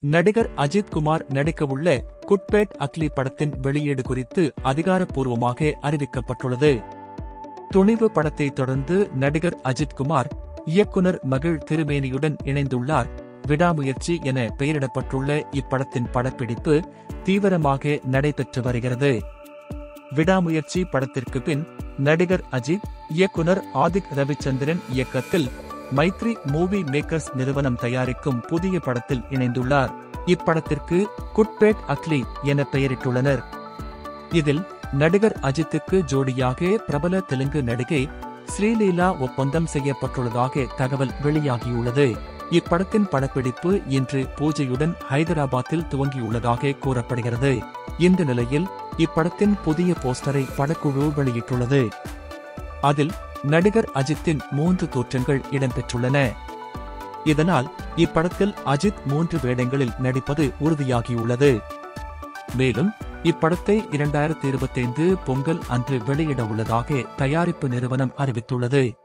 நடிகர் அஜித் குமார் நடிக்கவுள்ள good bad ugly படத்தின் வெளியீடு குறித்து அதிகாரப்பூர்வமாக அறிவிக்கப்பட்டுள்ளது துணிவு படத்தை தொடர்ந்து நடிகர் அஜித் குமார் இயக்குனர் மகிழ் திருமேனியுடன் இணைந்துள்ளார் விடாமுயற்சி என பெயரிடப்பட்டுள்ள இப்படத்தின் படப்பிடிப்பு தீவிரமாக நடைபெற்று வருகிறது விடாமுயற்சி படத்திற்கு பின் நடிகர் அஜித் இயக்குனர் ஆதிக் ரவிச்சந்திரன் இயக்கத்தில் மைத்ரி மூவி மேக்கர்ஸ் நிறுவனம் தயாரிக்கும் புதிய படத்தில் இணைந்துள்ளார் இப்படத்திற்கு குட்பேட் அக்லி என பெயரிட்டுள்ளனர் இதில் நடிகர் அஜித்துக்கு ஜோடியாக பிரபல தெலுங்கு நடிகை ஸ்ரீலீலா ஒப்பந்தம் செய்யப்பட்டுள்ளதாக தகவல் வெளியாகியுள்ளது இப்படத்தின் படப்பிடிப்பு இன்று பூஜையுடன் ஹைதராபாத்தில் துவங்கியுள்ளதாக கூறப்படுகிறது இந்த நிலையில் இப்படத்தின் புதிய போஸ்டரை படக்குழு வெளியிட்டுள்ளது அதில் நடிகர் அஜித்தின் மூன்று தோற்றங்கள் இடம்பெற்றுள்ளன இதனால் இப்படத்தில் அஜித் மூன்று வேடங்களில் நடிப்பது உறுதியாகியுள்ளது மேலும் இப்படத்தை இரண்டாயிரத்தி இருபத்தைந்து பொங்கல் அன்று வெளியிட உள்ளதாக தயாரிப்பு நிறுவனம் அறிவித்துள்ளது